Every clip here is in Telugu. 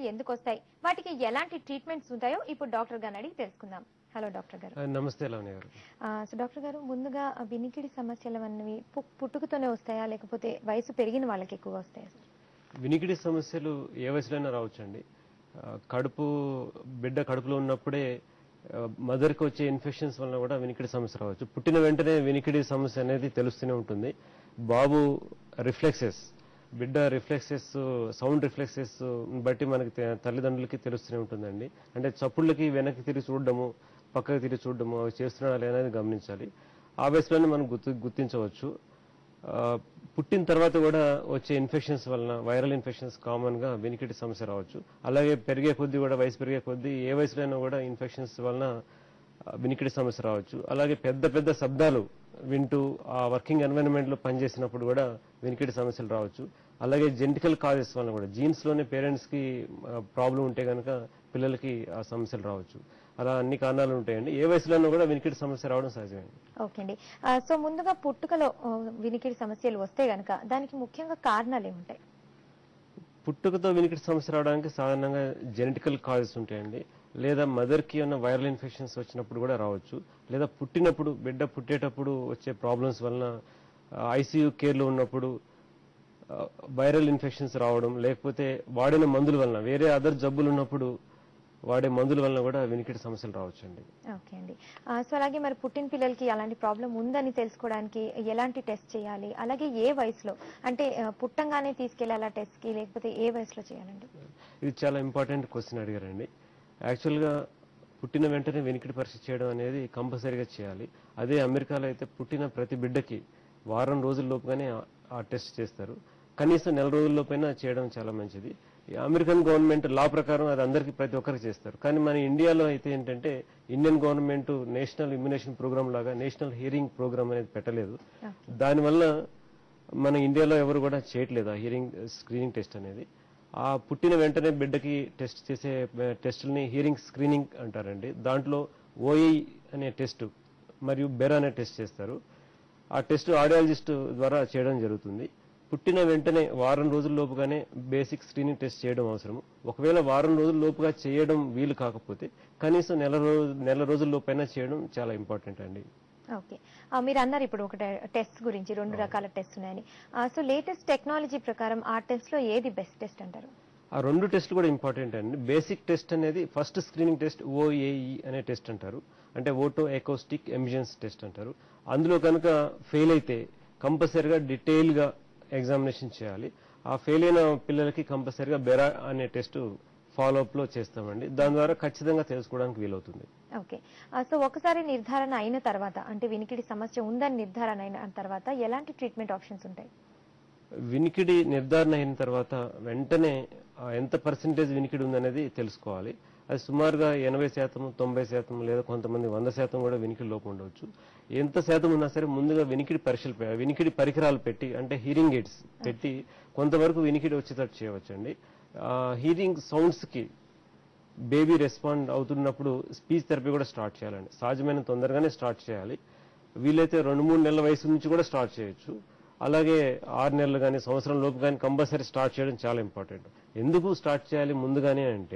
ఎందుకు వస్తాయి వాటికి ఎలాంటి ట్రీట్మెంట్స్ ఉంటాయో ఇప్పుడు డాక్టర్ గారిని అడిగి తెలుసుకుందాం హలో డాక్టర్ గారు ఆ, నమస్తే లావణ్య గారు ఆ, సో డాక్టర్ గారు ముందుగా ఆ వినికిడి సమస్యలు అన్నవి పు- పుట్టుకతోనే వస్తాయా లేకపోతే వయసు పెరిగిన వాళ్ళకి ఎక్కువగా వస్తాయా వినికిడి సమస్యలు ఏ వయసులోనే రావచ్చండి ఆ, కడుపు బిడ్డ కడుపులో ఉన్నప్పుడే మదర్కి వచ్చే ఇన్ఫెక్షన్స్ వలన కూడా వినికిడి సమస్య రావచ్చు పుట్టిన వెంటనే వినికిడి సమస్య అనేది తెలుస్తూనే ఉంటుంది బాబు రిఫ్లెక్సెస్ బిడ్డ రిఫ్లెక్సెస్ సౌండ్ రిఫ్లెక్సెస్ బట్టి మనకి తె- తల్లిదండ్రులకి తెలుస్తూనే ఉంటుందండి అంటే చప్పుళ్ళకి వెనక్కి తిరిగి చూడడము పక్కకి తిరిగి చూడడము అవి చేస్తున్నాడా అనేది గమనించాలి ఆ వయసులోనే మనం గుర్తు గుర్తించవచ్చు ఆ, పుట్టిన తర్వాత కూడా వచ్చే ఇన్ఫెక్షన్స్ వలన వైరల్ ఇన్ఫెక్షన్స్ కామన్ గా వినికిడి సమస్య రావచ్చు అలాగే పెరిగే కొద్దీ కూడా వయసు పెరిగే కొద్దీ ఏ వయసులో కూడా ఇన్ఫెక్షన్స్ వలన ఆ, వినికిడి సమస్య రావచ్చు అలాగే పెద్ద పెద్ద శబ్దాలు వింటూ ఆ వర్కింగ్ ఎన్వైరన్మెంట్ లో పనిచేసినప్పుడు కూడా వినికిడి సమస్యలు రావచ్చు అలాగే జెనటికల్ కాజెస్ వలన కూడా జీన్స్ లోనే పేరెంట్స్ కి ప్రాబ్లం ఉంటే కనుక పిల్లలకి ఆ సమస్యలు రావచ్చు అలా అన్ని కారణాలు ఉంటాయండి ఏ వయసులోనూ కూడా వినికిడి సమస్య రావడం సహజమే ఓకే అండి ఆ, సో ముందుగా పుట్టుకలో ఆ, వినికిడి సమస్యలు వస్తే గనక దానికి ముఖ్యంగా కారణాలు ఏముంటాయి పుట్టుకతో వినికిడి సమస్య రావడానికి సాధారణంగా జెనెటికల్ కాజెస్ ఉంటాయండి లేదా మదర్ కి ఉన్న వైరల్ ఇన్ఫెక్షన్స్ వచ్చినప్పుడు కూడా రావచ్చు లేదా పుట్టినప్పుడు బిడ్డ పుట్టేటప్పుడు వచ్చే ప్రాబ్లమ్స్ వలన ఐసీయూ కేర్లో ఉన్నప్పుడు వైరల్ ఇన్ఫెక్షన్స్ రావడం లేకపోతే వాడిన మందుల వలన వేరే అదర్ జబ్బులు ఉన్నప్పుడు వాడే మందుల వలన కూడా వినికిడి సమస్యలు రావచ్చండి ఓకే అండి ఆ, సో అలాగే మరి పుట్టిన పిల్లలకి అలాంటి ప్రాబ్లం ఉందని తెలుసుకోవడానికి ఎలాంటి టెస్ట్ చేయాలి అలాగే ఏ వయసులో అంటే ఆ, పుట్టంగానే తీసుకెళ్లాలా టెస్ట్ కి లేకపోతే ఏ వయసులో చేయాలండి ఇది చాలా ఇంపార్టెంట్ క్వశ్చన్ అడిగారండి యాక్చువల్గా పుట్టిన వెంటనే వెనికిడి పరీక్ష చేయడం అనేది కంపల్సరీగా చేయాలి అదే అమెరికాలో అయితే పుట్టిన ప్రతి బిడ్డకి వారం రోజుల లోపుగానే ఆ- ఆ టెస్ట్ చేస్తారు కనీసం నెల రోజుల్లోపైన చేయడం చాలా మంచిది ఈ అమెరికన్ గవర్నమెంట్ లా ప్రకారం అది అందరికీ ప్రతి ఒక్కరికి చేస్తారు కానీ మన ఇండియాలో అయితే ఏంటంటే Indian government national immunisation programme లాగా నేషనల్ హియరింగ్ ప్రోగ్రామ్ అనేది పెట్టలేదు దానివల్ల మన ఇండియాలో ఎవరు కూడా చేయట్లేదు ఆ హియరింగ్ స్క్రీనింగ్ టెస్ట్ అనేది ఆ పుట్టిన వెంటనే బిడ్డకి టెస్ట్ చేసే టెస్టుల్ని హియరింగ్ స్క్రీనింగ్ అంటారండి దాంట్లో ఓఐ అనే టెస్ట్ మరియు బెర్ అనే టెస్ట్ చేస్తారు ఆ టెస్ట్ ఆడియాలజిస్ట్ ద్వారా చేయడం జరుగుతుంది పుట్టిన వెంటనే వారం రోజుల లోపుగానే బేసిక్ స్క్రీనింగ్ టెస్ట్ చేయడం అవసరం ఒకవేళ వారం రోజుల లోపుగా చేయడం వీలు కాకపోతే కనీసం నెల రోజు నెల రోజుల లోపైనా చేయడం చాలా ఇంపార్టెంట్ అండి ఓకే ఆ, మీరు అన్నారు ఇప్పుడు ఒక టెస్ట్ గురించి రెండు రకాల టెస్ట్ ఉన్నాయని ఆ, సో లేటెస్ట్ టెక్నాలజీ ప్రకారం ఆ టెస్ట్ లో ఏది బెస్ట్ టెస్ట్ అంటారు ఆ రెండు టెస్ట్లు కూడా ఇంపార్టెంట్ అండి బేసిక్ టెస్ట్ అనేది ఫస్ట్ స్క్రీనింగ్ టెస్ట్ ఓఏఈ అనే టెస్ట్ అంటారు అంటే ఓటో ఎకోస్టిక్ ఎమిజన్స్ టెస్ట్ అంటారు అందులో కనుక ఫెయిల్ అయితే కంపల్సరీగా డీటెయిల్ గా ఎగ్జామినేషన్ చేయాలి ఆ ఫెయిల్ అయిన పిల్లలకి కంపల్సరీగా బెరా అనే టెస్ట్ ఫాలో అప్ లో చేస్తామండి దాని ద్వారా ఖచ్చితంగా తెలుసుకోవడానికి వీలవుతుంది ఓకే ఆ, సో ఒకసారి నిర్ధారణ అయిన తర్వాత అంటే వినికిడి సమస్య ఉందని నిర్ధారణ అయిన తర్వాత ఎలాంటి ట్రీట్మెంట్ ఆప్షన్స్ ఉంటాయి వినికిడి నిర్ధారణ అయిన తర్వాత వెంటనే ఆ ఎంత పర్సెంటేజ్ వినికిడి ఉందనేది తెలుసుకోవాలి అది సుమారుగా ఎనభై శాతం తొంభై శాతం లేదా కొంతమంది వంద శాతం కూడా వినికిడి లోపం ఉండవచ్చు ఎంత శాతం ఉన్నా సరే ముందుగా వినికిడి పరీక్షలు పె- వినికిడి పరికరాలు పెట్టి అంటే హీరింగ్ ఎయిడ్స్ పెట్టి కొంతవరకు వినికిడి వచ్చేటట్టు చేయవచ్చండి హీరింగ్ సౌండ్స్ కి బేబీ రెస్పాండ్ అవుతున్నప్పుడు స్పీచ్ థెరపీ కూడా స్టార్ట్ చేయాలండి సహజమైన తొందరగానే స్టార్ట్ చేయాలి వీలైతే రెండు మూడు నెలల వయసు నుంచి కూడా స్టార్ట్ చేయొచ్చు అలాగే ఆరు నెలలు కానీ సంవత్సరం లోపు కానీ కంపల్సరీ స్టార్ట్ చేయడం చాలా ఇంపార్టెంట్ ఎందుకు స్టార్ట్ చేయాలి ముందుగానే అంటే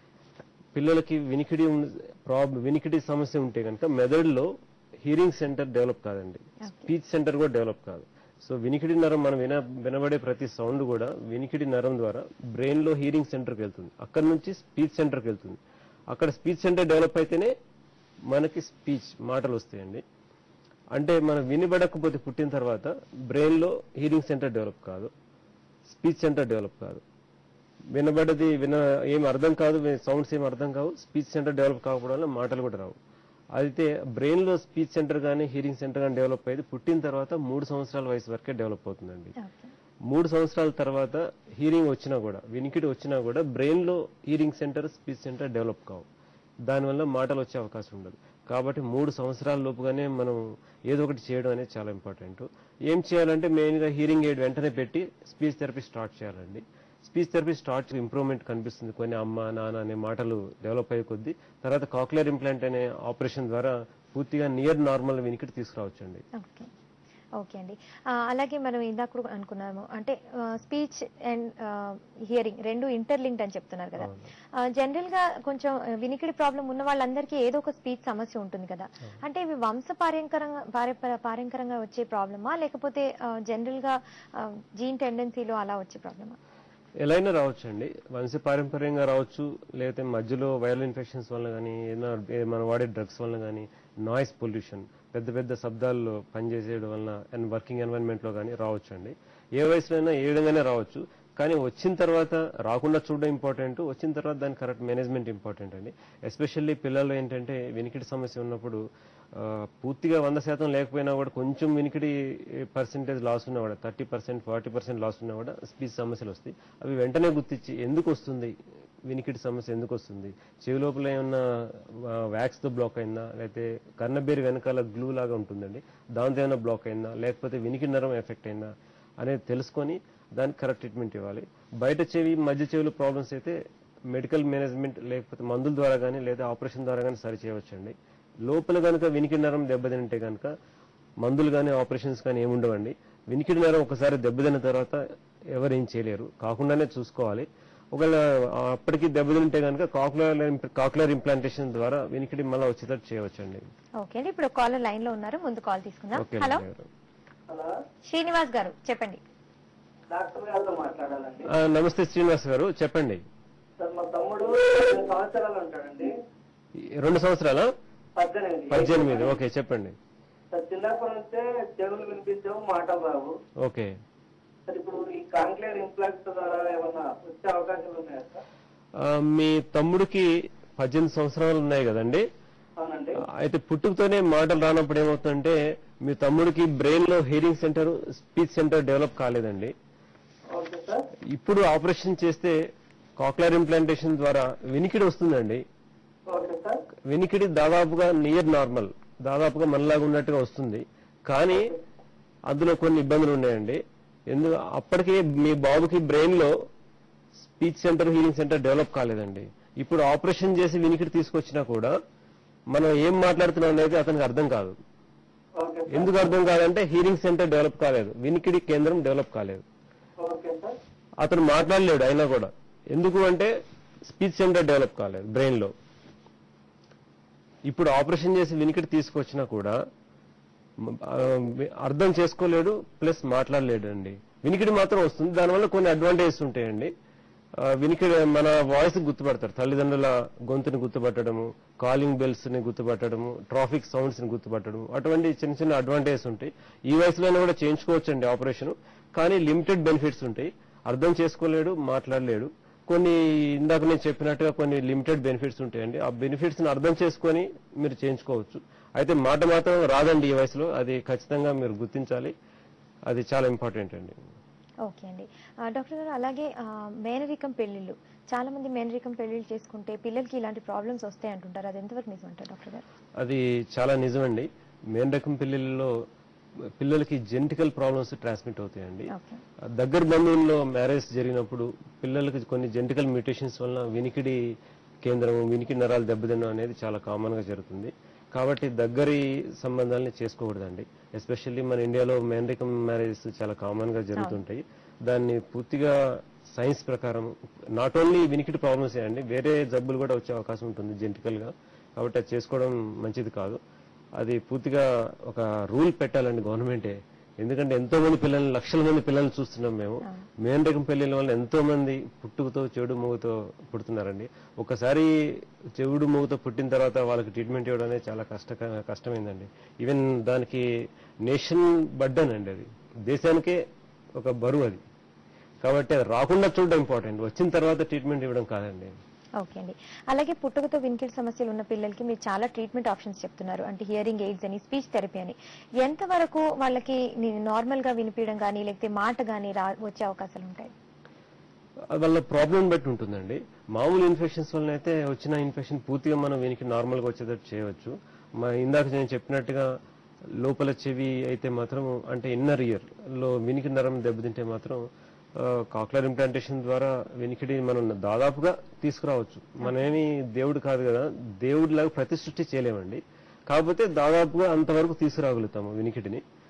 పిల్లలకి వినికిడి ప్రాబ్లం వినికిడి సమస్య ఉంటే కనుక మెదడులో హీరింగ్ సెంటర్ డెవలప్ కాదండి స్పీచ్ సెంటర్ కూడా డెవలప్ కాదు సో వినికిడి నరం మనం విన వినబడే ప్రతి సౌండ్ కూడా వినికిడి నరం ద్వారా బ్రెయిన్ లో హీరింగ్ సెంటర్కి వెళ్తుంది అక్కడ నుంచి స్పీచ్ సెంటర్కి వెళ్తుంది అక్కడ స్పీచ్ సెంటర్ డెవలప్ అయితేనే మనకి స్పీచ్ మాటలు వస్తాయండి అంటే మనం వినబడకపోతే పుట్టిన తర్వాత బ్రెయిన్ లో హీరింగ్ సెంటర్ డెవలప్ కాదు స్పీచ్ సెంటర్ డెవలప్ కాదు వినబడ్డది విన ఏం అర్థం కాదు సౌండ్స్ ఏం అర్థం కావు స్పీచ్ సెంటర్ డెవలప్ కాకపోవడం వల్ల మాటలు కూడా రావు అయితే బ్రెయిన్ లో స్పీచ్ సెంటర్ కానీ హీరింగ్ సెంటర్ కానీ డెవలప్ అయ్యేది పుట్టిన తర్వాత మూడు సంవత్సరాల వయసు వరకే డెవలప్ అవుతుందండి ఓకే మూడు సంవత్సరాల తర్వాత హీరింగ్ వచ్చినా కూడా వినికిడి వచ్చినా కూడా బ్రెయిన్ లో hearing centre speech centre develop కావు దానివల్ల మాటలు వచ్చే అవకాశం ఉండదు కాబట్టి మూడు సంవత్సరాల లోపుగానే మనం ఏదో ఒకటి చేయడం అనేది చాలా ఇంపార్టెంట్ ఏం చేయాలంటే మెయిన్ గా హీరింగ్ ఎయిడ్ వెంటనే పెట్టి స్పీచ్ థెరపీ స్టార్ట్ చేయాలండి స్పీచ్ థెరపీ స్టార్ట్ ఇంప్రూవ్మెంట్ కనిపిస్తుంది కొన్ని అమ్మ నాన్న అనే మాటలు డెవలప్ అయ్యే కొద్దీ తర్వాత కాక్లియర్ ఇంప్లాంట్ అనే ఆపరేషన్ ద్వారా పూర్తిగా నియర్ నార్మల్ వినికిడి తీసుకురావచ్చండి ఓకే ఓకే అండి ఆ, అలాగే మనం ఇందాక కూడా అనుకున్నాము అంటే స్పీచ్ అండ్ హియరింగ్ రెండు ఇంటర్లింక్డ్ అని చెప్తున్నారు కదా జనరల్ గా కొంచెం ఆ, వినికిడి ప్రాబ్లం ఉన్న వాళ్ళందరికీ ఏదో ఒక స్పీచ్ సమస్య ఉంటుంది కదా అంటే ఇవి వంశ పారంకరంగా పార- పారంకరంగా వచ్చే ప్రాబ్లమా లేకపోతే జనరల్ గా జీన్ టెండెన్సీలో అలా వచ్చే ప్రాబ్లమా ఎలా అయినా రావచ్చు అండి వంశ పారంపర్యంగా రావచ్చు లేకపోతే మధ్యలో వైరల్ ఇన్ఫెక్షన్స్ వల్ల కానీ ఏదైనా ఏ- మనం వాడే డ్రగ్స్ వల్ల కానీ నాయిస్ పొల్యూషన్ పెద్ద పెద్ద శబ్దాల్లో పనిచేసేయడం వలన అండ్ వర్కింగ్ ఎన్వైరన్మెంట్ లో కానీ రావచ్చు అండి ఏ వయసులో అయినా ఏ విధంగానే రావచ్చు కానీ వచ్చిన తర్వాత రాకుండా చూడడం ఇంపార్టెంట్ వచ్చిన తర్వాత దాని కరెక్ట్ మేనేజ్మెంట్ ఇంపార్టెంట్ అండి ఎస్పెషల్లీ పిల్లలు ఏంటంటే వినికిడి సమస్య ఉన్నప్పుడు ఆ, పూర్తిగా వంద శాతం లేకపోయినా కూడా కొంచెం వినికిడి పర్సెంటేజ్ లాస్ ఉన్నా కూడా thirty percent forty percent loss ఉన్నా కూడా స్పీచ్ సమస్యలు వస్తాయి అవి వెంటనే గుర్తించి ఎందుకు వస్తుంది వినికిడి సమస్య ఎందుకు వస్తుంది చెవి లోపల ఏమన్నా వ్యాక్స్ తో బ్లాక్ అయిందా లేకపోతే కన్నబేరి వెనకాల గ్లూ లాగా ఉంటుందండి దాంతో ఏమైనా బ్లాక్ అయిందా లేకపోతే వినికిడి నరం ఎఫెక్ట్ అయిందా అనేది తెలుసుకొని దానికి కరెక్ట్ ట్రీట్మెంట్ ఇవ్వాలి బయట చెవి మధ్య చెవులు ప్రాబ్లమ్స్ అయితే మెడికల్ మేనేజ్మెంట్ లేకపోతే మందుల ద్వారా కానీ లేదా ఆపరేషన్ ద్వారా కానీ సరి చేయవచ్చండి లోపల కనుక వినికిడి నరం దెబ్బతింటే కనుక మందులు కానీ ఆపరేషన్స్ కానీ ఏమి ఉండవండి వినికిడి నరం ఒకసారి దెబ్బతిన్న తర్వాత ఎవరు ఏం చేయలేరు కాకుండానే చూసుకోవాలి ఒకవేళ ఆ అప్పటికి దెబ్బతింటే కనుక కాకులర్ కాకులర్ ఇంప్లాంటేషన్ ద్వారా వినికిడి మళ్ళీ వచ్చేటట్టు చేయవచ్చండి ఓకే అండి ఇప్పుడు కాలర్ లైన్ లో ఉన్నారు ముందు కాల్ తీసుకుందాం ఓకే హలో గారు. హలో శ్రీనివాస్ గారు చెప్పండి డాక్టర్ గారితో మాట్లాడాలండి ఆ, నమస్తే శ్రీనివాస్ గారు చెప్పండి సార్ మా తమ్ముడు పద్దెనిమిది సంవత్సరాలు ఉంటాడండి ఈ రెండు సంవత్సరాల పద్దెనిమిది పద్దెనిమిది ఓకే చెప్పండి సార్ చిన్నప్పటి నుంచే చెవులు వినిపించవు మాటలు రావు ఓకే సార్ ఇప్పుడు ఈ కాంక్లేర్ ఇంప్లాంట్ ద్వారా ఏమన్నా వచ్చే అవకాశాలు ఉన్నాయా సార్ ఆ, మీ తమ్ముడికి పద్దెనిమిది సంవత్సరాలు ఉన్నాయి కదండి అవునండి అయితే పుట్టుకతోనే మాటలు రానప్పుడు ఏమవుతుందంటే మీ తమ్ముడికి బ్రెయిన్ లో hearing centre speech centre develop కాలేదండి ఓకే సార్ ఇప్పుడు ఆపరేషన్ చేస్తే కాక్లర్ ఇంప్లాంటేషన్ ద్వారా వినికిడి వస్తుందండి ఓకే సార్ వినికిడి దాదాపుగా నియర్ నార్మల్ దాదాపుగా మనలాగా ఉన్నట్టుగా వస్తుంది కానీ అందులో కొన్ని ఇబ్బందులు ఉన్నాయండి ఎందు అప్పటికే మీ బాబుకి బ్రెయిన్ లో speech centre hearing centre develop కాలేదండి ఇప్పుడు ఆపరేషన్ చేసి వినికిడి తీసుకొచ్చినా కూడా మనం ఏం మాట్లాడుతున్నాం అనేది అతనికి అర్థం కాదు ఓకే సార్ ఎందుకు అర్థం కాదంటే హీరింగ్ సెంటర్ డెవలప్ కాలేదు వినికిడి కేంద్రం డెవలప్ కాలేదు ఓకే సార్ అతను మాట్లాడలేడు అయినా కూడా ఎందుకు అంటే స్పీచ్ సెంటర్ డెవలప్ కాలేదు బ్రెయిన్ లో ఇప్పుడు ఆపరేషన్ చేసి వినికిడి తీసుకొచ్చినా కూడా మ- ఆ, అర్థం చేసుకోలేడు ప్లస్ మాట్లాడలేడు అండి వినికిడి మాత్రం వస్తుంది దానివల్ల కొన్ని అడ్వాంటేజెస్ ఉంటాయండి ఆ, వినికిడి మన వాయిస్ గుర్తుపడతారు తల్లిదండ్రుల గొంతుని గుర్తుపట్టడము కాలింగ్ బెల్స్ ని గుర్తుపట్టడము ట్రాఫిక్ సౌండ్స్ ని గుర్తుపట్టడము అటువంటి చిన్న చిన్న అడ్వాంటేజెస్ ఉంటాయి ఈ వయసులోనే కూడా చేయించుకోవచ్చండి ఆపరేషన్ కానీ లిమిటెడ్ బెనిఫిట్స్ ఉంటాయి అర్థం చేసుకోలేడు మాట్లాడలేడు కొన్ని ఇందాక నేను చెప్పినట్టుగా కొన్ని లిమిటెడ్ బెనిఫిట్స్ ఉంటాయండి ఆ బెనిఫిట్స్ ని అర్థం చేసుకొని మీరు చేయించుకోవచ్చు అయితే మాట మాత్రం రాదండి ఈ వయసులో అది ఖచ్చితంగా మీరు గుర్తించాలి అది చాలా ఇంపార్టెంట్ అండి ఓకే అండి ఆ, డాక్టర్ గారు అలాగే ఆ, మేనరికం పెళ్లిళ్ళు చాలా మంది మేనరికం పెళ్లిళ్ళు చేసుకుంటే పిల్లలకి ఇలాంటి ప్రాబ్లమ్స్ వస్తాయి అంటుంటారు అది ఎంతవరకు నిజం అంటారు డాక్టర్ గారు అది చాలా నిజమండి మెయిన్ రకం పిల్లల్లో పిల్లలకి జెనెటికల్ ప్రాబ్లమ్స్ ట్రాన్స్మిట్ అవుతాయండి ఓకే దగ్గర బంధువుల్లో మ్యారేజ్ జరిగినప్పుడు పిల్లలకి కొన్ని జెనెటికల్ మ్యూటేషన్స్ వలన వినికిడి కేంద్రం వినికిడి నరాలు దెబ్బతినడం అనేది చాలా కామన్ గా జరుగుతుంది కాబట్టి దగ్గరి సంబంధాలని చేసుకోకూడదండి ఎస్పెషల్లీ మన ఇండియాలో మేనరికం మ్యారేజెస్ చాలా కామన్ గా జరుగుతుంటాయి దాన్ని పూర్తిగా సైన్స్ ప్రకారం నాట్ ఓన్లీ వినికిడి ప్రాబ్లమ్స్ అండి వేరే జబ్బులు కూడా వచ్చే అవకాశం ఉంటుంది జెనెటికల్ గా కాబట్టి అది చేసుకోవడం మంచిది కాదు అది పూర్తిగా ఒక రూల్ పెట్టాలండి గవర్నమెంటే ఎందుకంటే ఎంతో మంది పిల్లల్ని లక్షల మంది పిల్లల్ని చూస్తున్నాం మేము మేన్ రకం పెళ్లిల వల్ల ఎంతో మంది పుట్టుకతో చెడు మూగుతో పుడుతున్నారండి ఒకసారి చెవుడు మూగుతో పుట్టిన తర్వాత వాళ్ళకి ట్రీట్మెంట్ ఇవ్వడం అనేది చాలా కష్ట కష్టమైందండి ఈవెన్ దానికి నేషన్ బడ్డన్ అండి అది దేశానికే ఒక బరువు అది కాబట్టి అది రాకుండా చూడడం ఇంపార్టెంట్ వచ్చిన తర్వాత ట్రీట్మెంట్ ఇవ్వడం కాదండి ఓకే అండి అలాగే పుట్టుకతో వినికిడి సమస్యలు ఉన్న పిల్లలకి మీరు చాలా ట్రీట్మెంట్ ఆప్షన్స్ చెప్తున్నారు అంటే హియరింగ్ ఎయిడ్స్ అని స్పీచ్ థెరపీ అని ఎంత వరకు వాళ్ళకి నార్మల్ గా వినిపించడం కానీ లేకపోతే మాట కానీ రా వచ్చే అవకాశాలు ఉంటాయి అది వాళ్ళ ప్రాబ్లం బట్టి ఉంటుందండి మామూలు ఇన్ఫెక్షన్స్ వలన అయితే వచ్చిన ఇన్ఫెక్షన్ పూర్తిగా మనం వీనికి నార్మల్ గా వచ్చేటట్టు చేయవచ్చు మా ఇందాక నేను చెప్పినట్టుగా లోపల చెవి అయితే మాత్రం అంటే ఇన్నర్ ఇయర్ లో వినికి నరం దెబ్బతింటే మాత్రం కాక్లర్ ఇంప్లాంటేషన్ ద్వారా వినికిడి మనం దాదాపుగా తీసుకురావచ్చు మనమేమి దేవుడు కాదు కదా దేవుడి లాగా ప్రతిసృష్టి చేయలేమండి కాకపోతే దాదాపుగా అంతవరకు తీసుకురాగలుగుతాము వినికిడిని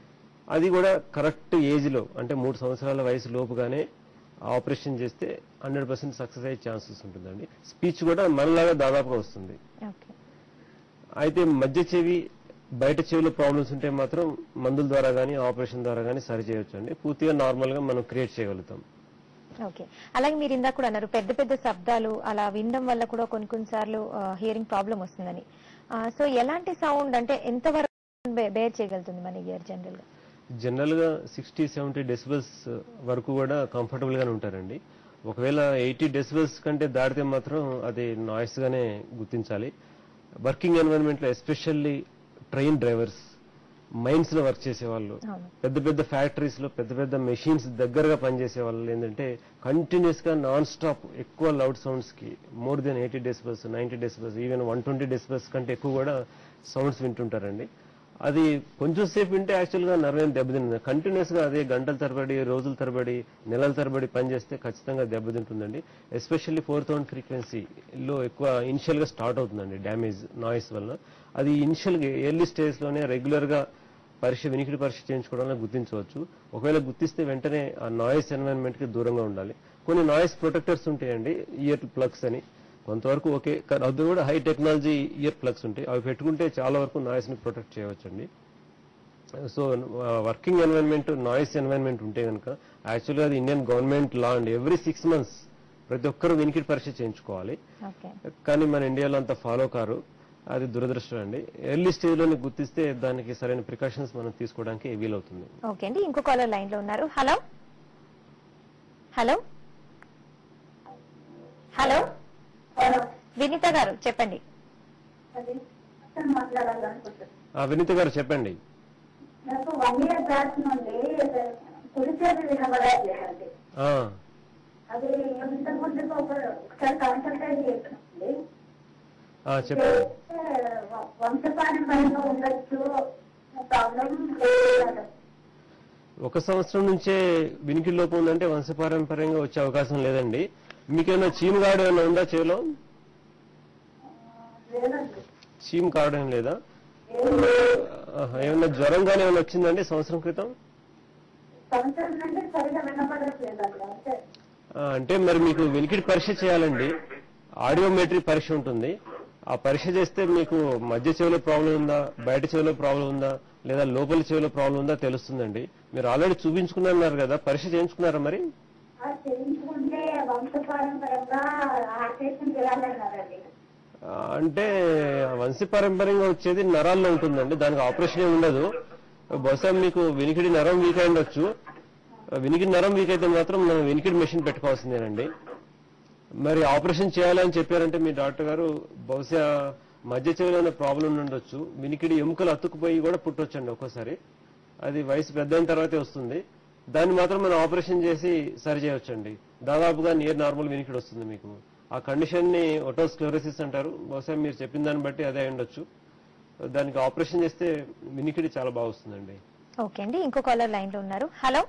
అది కూడా కరెక్ట్ ఏజ్ లో అంటే మూడు సంవత్సరాల వయసు లోపుగానే ఆపరేషన్ చేస్తే హండ్రెడ్ పర్సెంట్ సక్సెస్ అయ్యే ఛాన్సెస్ ఉంటుందండి స్పీచ్ కూడా మనలాగా దాదాపుగా వస్తుంది ఓకే అయితే మధ్య చెవి బయట చెవిలో ప్రాబ్లమ్స్ ఉంటే మాత్రం మందుల ద్వారా కానీ ఆపరేషన్ ద్వారా కానీ సరి చేయొచ్చు అండి పూర్తిగా నార్మల్ గా మనం క్రియేట్ చేయగలుగుతాం ఓకే అలాగే మీరు ఇందాక కూడా అన్నారు పెద్ద పెద్ద శబ్దాలు అలా వినడం వల్ల కూడా కొన్ని కొన్నిసార్లు హియరింగ్ ప్రాబ్లం వస్తుందని సో ఎలాంటి సౌండ్ అంటే ఎంత వరకు బేర్ చేయగలుగుతుంది మన ఇయర్ జనరల్ గా జనరల్ గా సిక్స్టీ సెవెంటీ డెసిబల్స్ వరకు కూడా కంఫర్టబుల్ గానే ఉంటారండి ఒకవేళ ఎయిటీ డెసిబల్స్ కంటే దాటితే మాత్రం అది నాయిస్ గానే గుర్తించాలి వర్కింగ్ ఎన్వైరన్మెంట్ లో ఎస్పెషల్లీ ట్రైన్ డ్రైవర్స్ మైన్స్ లో వర్క్ చేసే వాళ్ళు అవును పెద్ద పెద్ద ఫ్యాక్టరీస్ లో పెద్ద పెద్ద మెషిన్స్ దగ్గరగా పనిచేసే వాళ్ళు ఏంటంటే కంటిన్యూస్ గా నాన్ స్టాప్ ఎక్కువ లౌడ్ సౌండ్స్ కి more than eighty decibels ninety decibels even one twenty decibels కంటే ఎక్కువ కూడా సౌండ్స్ వింటుంటారండి అది కొంచెం సేపు వింటే యాక్చువల్ గా నర్వేం దెబ్బతింటుంది కంటిన్యూస్ గా అదే గంటల తరబడి రోజుల తరబడి నెలల తరబడి పనిచేస్తే ఖచ్చితంగా దెబ్బతింటుందండి ఎస్పెషల్లీ ఫోర్ థౌసండ్ ఫ్రీక్వెన్సీలో ఎక్కువ ఇనిషియల్ గా స్టార్ట్ అవుతుందండి డ్యామేజ్ నాయిస్ వల్ల అది ఇనిషియల్ గా ఎర్లీ స్టేజ్ లోనే రెగ్యులర్ గా పరీక్ష వినికిడి పరీక్ష చేయించుకోవడం వల్ల గుర్తించవచ్చు ఒకవేళ గుర్తిస్తే వెంటనే ఆ నాయిస్ ఎన్వైరన్మెంట్ కి దూరంగా ఉండాలి కొన్ని నాయిస్ ప్రొటెక్టర్స్ ఉంటాయండి ఇయర్ ప్లగ్స్ అని కొంతవరకు ఓకే కానీ అది కూడా హై టెక్నాలజీ ఇయర్ ప్లగ్స్ ఉంటాయి అవి పెట్టుకుంటే చాలా వరకు నాయిస్ ని ప్రొటెక్ట్ చేయవచ్చండి so working environment noise environment ఉంటే కనుక యాక్చువల్గా అది ఇండియన్ గవర్నమెంట్ లా అండి ఎవ్రీ సిక్స్ మంత్స్ ప్రతి ఒక్కరు వినికిడి పరీక్ష చేయించుకోవాలి ఓకే కానీ మన ఇండియాలో అంత ఫాలో కారు అది దురదృష్టం అండి ఎర్లీ స్టేజ్ లోనే గుర్తిస్తే దానికి సరైన ప్రికాషన్స్ మనం తీసుకోవడానికి వీలవుతుంది ఓకే అండి ఇంకో కాలర్ లైన్ లో ఉన్నారు హలో హలో హలో వినీత గారు చెప్పండి అది అసలు మాట్లాడాలనుకుంటున్నాను ఆ, వినీత గారు చెప్పండి నాకు వన్ ఇయర్ బ్యాక్ నుండి కుడి చేతి వినబడట్లేదండి ఆ, అది ఇంత ముందు ఒకసారి కన్సల్టేట్ చేస్తుంది ఆ, చెప్పండి వంశపారంపరంగా ఉండొచ్చు ప్రాబ్లం లేదు ఒక సంవత్సరం నుంచే వినికిడి లోపం ఉందంటే వంశపారంపర్యంగా వచ్చే అవకాశం లేదండి మీకేమైనా చీము కావడం ఏమైనా ఉందా చెవిలో లేదండి చీము కావడం లేదా ఆహా, ఏమైనా జ్వరం కానీ ఏమైనా వచ్చిందండి సంవత్సరం క్రితం సంవత్సరం నుండి సరిగా వినపడట్లేదండి అంతే ఆ, అంటే మరి మీకు వెలికిడి పరీక్ష చేయాలండి ఆడియోమెట్రీ పరీక్ష ఉంటుంది ఆ పరీక్ష చేస్తే మీకు మధ్య చెవిలో ప్రాబ్లం ఉందా బయట చెవిలో ప్రాబ్లం ఉందా లేదా లోపల చెవిలో ప్రాబ్లం ఉందా తెలుస్తుందండి మీరు ఆల్రెడీ చూపించుకున్నారు కదా పరీక్ష చేయించుకున్నారా మరి ఆ చేయించుకుంటే వంశపారంపరంగా ఆపరేషన్ చేయాలన్నారండి ఆ, అంటే వంశపారంపర్యంగా వచ్చేది నరాల్లో ఉంటుందండి దానికి ఆపరేషన్ ఏమి ఉండదు బహుశా మీకు వినికిడి నరం వీక్ అయి ఉండొచ్చు వినికిడి నరం వీక్ అయితే మాత్రం మనం వినికిడి మెషిన్ పెట్టుకోవాల్సిందేనండి మరి ఆపరేషన్ చేయాలని చెప్పారంటే మీ డాక్టర్ గారు బహుశా మధ్య చెవిలోనే ప్రాబ్లం ఉండొచ్చు వినికిడి ఎముకలు అతుక్కుపోయి కూడా పుట్టొచ్చండి ఒక్కోసారి అది వయసు పెద్ద అయిన తర్వాతే వస్తుంది దాన్ని మాత్రం మనం ఆపరేషన్ చేసి సరి చేయవచ్చండి దాదాపుగా నియర్ నార్మల్ వినికిడి వస్తుంది మీకు ఆ కండిషన్ ని ఒటోస్క్లోరోసిస్ అంటారు బహుశా మీరు చెప్పిన దాన్ని బట్టి అదే అయి ఉండొచ్చు దానికి ఆపరేషన్ చేస్తే వినికిడి చాలా బాగా వస్తుందండి ఓకే అండి ఇంకో కాలర్ లైన్ లో ఉన్నారు హలో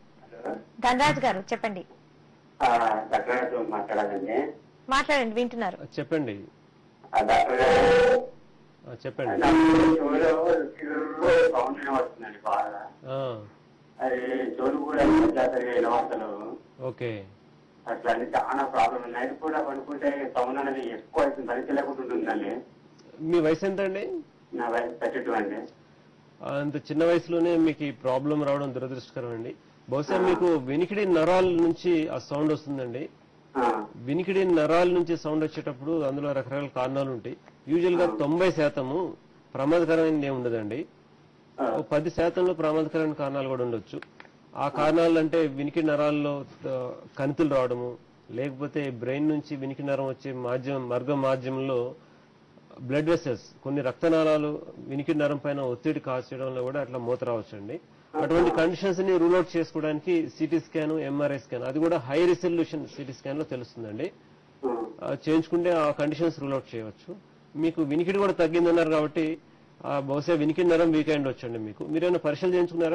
ధనరాజ్ గారు చెప్పండి ఆ, డాక్టర్ గారితో మాట్లాడాలండి మాట్లాడండి వింటున్నారు చెప్పండి ఆ, డాక్టర్ గారు ఆ, చెప్పండి నాకు చెవులో చిరుగు సౌండ్ వినవస్తుందండి బాగా ఆ, అది చెవులు కూడా జాతరగా వినవస్తలు ఓకే అట్లా అన్ని చాలా ప్రాబ్లం నైట్ కూడా పడుకుంటే సౌండ్ అనేది ఎక్కువ అవుతుంది భరించలేకుండా ఉంటుందండి మీ వయసు ఎంత అండి నా వయసు థర్టీ టూ అండి అంత చిన్న వయసులోనే మీకు ఈ ప్రాబ్లం రావడం దురదృష్టకరం అండి బహుశా మీకు వినికిడి నరాల నుంచి ఆ సౌండ్ వస్తుందండి ఆ, వినికిడి నరాల నుంచి సౌండ్ వచ్చేటప్పుడు అందులో రకరకాల కారణాలు ఉంటాయి యూజువల్ గా తొంభై శాతము ప్రమాదకరమైనది ఏమి ఉండదండి ఆ, ఓ పది శాతంలో ప్రమాదకరమైన కారణాలు కూడా ఉండొచ్చు ఆ కారణాలు అంటే వినికిడి నరాల్లో ఆ, కణితులు రావడము లేకపోతే బ్రెయిన్ నుంచి వినికిడి నరం వచ్చే మాధ్యమం మార్గ మాధ్యమంలో బ్లడ్ వెసెల్స్ కొన్ని రక్తనాళాలు వినికిడి నరం పైన ఒత్తిడి కాల్చడంలో కూడా అట్లా మూత రావచ్చండి అటువంటి కండిషన్స్ ని రూల్ అవుట్ చేసుకోవడానికి సిటీ స్కాన్ ఎంఆర్ఐ స్కాన్ అది కూడా హై రిజల్యూషన్ సిటీ స్కాన్ లో తెలుస్తుందండి ఆ, ఆ, చేయించుకుంటే ఆ కండిషన్స్ రూల్ అవుట్ చేయవచ్చు మీకు వినికిడి కూడా తగ్గిందన్నారు కాబట్టి ఆ, బహుశా వినికిడి నరం వీక్ అయి వచ్చండి మీకు మీరేమైనా పరీక్షలు చేయించుకున్నారా